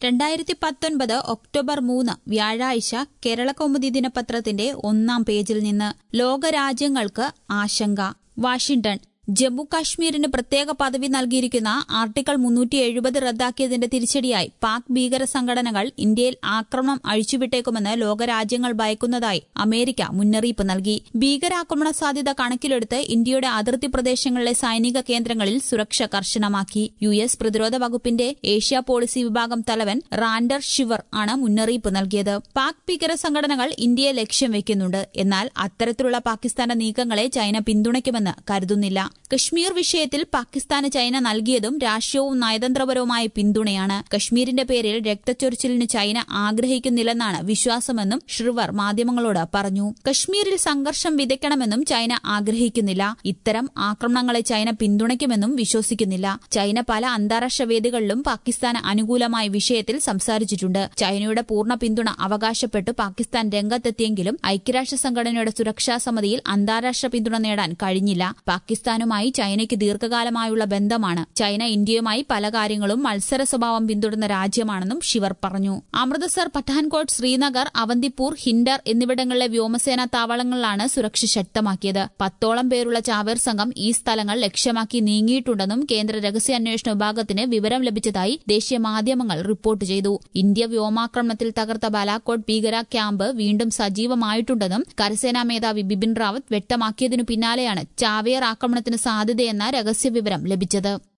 രണ്ടായിരത്തി പത്തൊൻപത് ഒക്ടോബർ മൂന്ന് വ്യാഴാഴ്ച കേരളകൗമുദി ദിനപത്രത്തിന്റെ ഒന്നാം പേജിൽ നിന്ന് ലോകരാജ്യങ്ങൾക്ക് ആശങ്ക വാഷിംഗ്ടൺ ജമ്മു കാശ്മീരിന് പ്രത്യേക പദവി നൽകിയിരിക്കുന്ന ആർട്ടിക്കിൾ മുന്നൂറ്റി എഴുപത് റദ്ദാക്കിയതിന്റെ തിരിച്ചടിയായി പാക് ഭീകര സംഘടനകൾ ഇന്ത്യയിൽ ആക്രമണം അഴിച്ചുവിട്ടേക്കുമെന്ന് ലോകരാജ്യങ്ങൾ ഭയക്കുന്നതായി അമേരിക്ക മുന്നറിയിപ്പ് നൽകി ഭീകരാക്രമണ സാധ്യത കണക്കിലെടുത്ത് ഇന്ത്യയുടെ അതിർത്തി പ്രദേശങ്ങളിലെ സൈനിക കേന്ദ്രങ്ങളിൽ സുരക്ഷ കർശനമാക്കി യു എസ് പ്രതിരോധ വകുപ്പിന്റെ ഏഷ്യ പോളിസി വിഭാഗം തലവൻ റാൻഡർ ഷിവർ ആണ് മുന്നറിയിപ്പ് നൽകിയത് പാക് ഭീകര സംഘടനകൾ ഇന്ത്യയെ ലക്ഷ്യം വെക്കുന്നുണ്ട് എന്നാൽ അത്തരത്തിലുള്ള പാകിസ്ഥാന്റെ നീക്കങ്ങളെ ചൈന പിന്തുണയ്ക്കുമെന്ന് കരുതുന്നില്ല കശ്മീർ വിഷയത്തിൽ പാകിസ്ഥാന് ചൈന നൽകിയതും രാഷ്ട്രീയവും നയതന്ത്രപരവുമായ പിന്തുണയാണ് കശ്മീരിന്റെ പേരിൽ രക്തച്ചൊരിച്ചിലിന് ചൈന ആഗ്രഹിക്കുന്നില്ലെന്നാണ് വിശ്വാസമെന്നും ഷ്രിവർ മാധ്യമങ്ങളോട് പറഞ്ഞു കശ്മീരിൽ സംഘർഷം വിതയ്ക്കണമെന്നും ചൈന ആഗ്രഹിക്കുന്നില്ല ഇത്തരം ആക്രമണങ്ങളെ ചൈന പിന്തുണയ്ക്കുമെന്നും വിശ്വസിക്കുന്നില്ല ചൈന പല അന്താരാഷ്ട്ര വേദികളിലും പാകിസ്ഥാന് അനുകൂലമായ വിഷയത്തിൽ സംസാരിച്ചിട്ടുണ്ട് ചൈനയുടെ പൂർണ്ണ പിന്തുണ അവകാശപ്പെട്ട് പാകിസ്ഥാൻ രംഗത്തെത്തിയെങ്കിലും ഐക്യരാഷ്ട്ര സംഘടനയുടെ സുരക്ഷാ സമിതിയിൽ അന്താരാഷ്ട്ര പിന്തുണ നേടാൻ കഴിഞ്ഞില്ല പാകിസ്ഥാനുമായി ചൈനയ്ക്ക് ദീർഘകാലമായുള്ള ബന്ധമാണ് ചൈന ഇന്ത്യയുമായി പല കാര്യങ്ങളും മത്സര സ്വഭാവം പിന്തുടരുന്ന രാജ്യമാണെന്നും ഷിവർ പറഞ്ഞു അമൃതസർ പഠാൻകോട്ട് ശ്രീനഗർ അവന്തിപ്പൂർ ഹിൻഡർ എന്നിവിടങ്ങളിലെ വ്യോമസേനാ താവളങ്ങളിലാണ് സുരക്ഷ ശക്തമാക്കിയത് പത്തോളം പേരുള്ള ചാവേർ സംഘം ഈ സ്ഥലങ്ങൾ ലക്ഷ്യമാക്കി നീങ്ങിയിട്ടുണ്ടെന്നും കേന്ദ്ര രഹസ്യാന്വേഷണ വിഭാഗത്തിന് വിവരം ലഭിച്ചതായി ദേശീയ മാധ്യമങ്ങൾ റിപ്പോർട്ട് ചെയ്തു ഇന്ത്യ വ്യോമാക്രമണത്തിൽ തകർത്ത ബാലാക്കോട്ട് ഭീകര ക്യാമ്പ് വീണ്ടും സജീവമായിട്ടുണ്ടെന്നും കരസേനാ മേധാവി ബിപിൻ റാവത്ത് വ്യക്തമാക്കിയതിനു പിന്നാലെയാണ് ചാവേർ ആക്രമണത്തിന് സാധ്യതയെന്ന രഹസ്യവിവരം ലഭിച്ചത്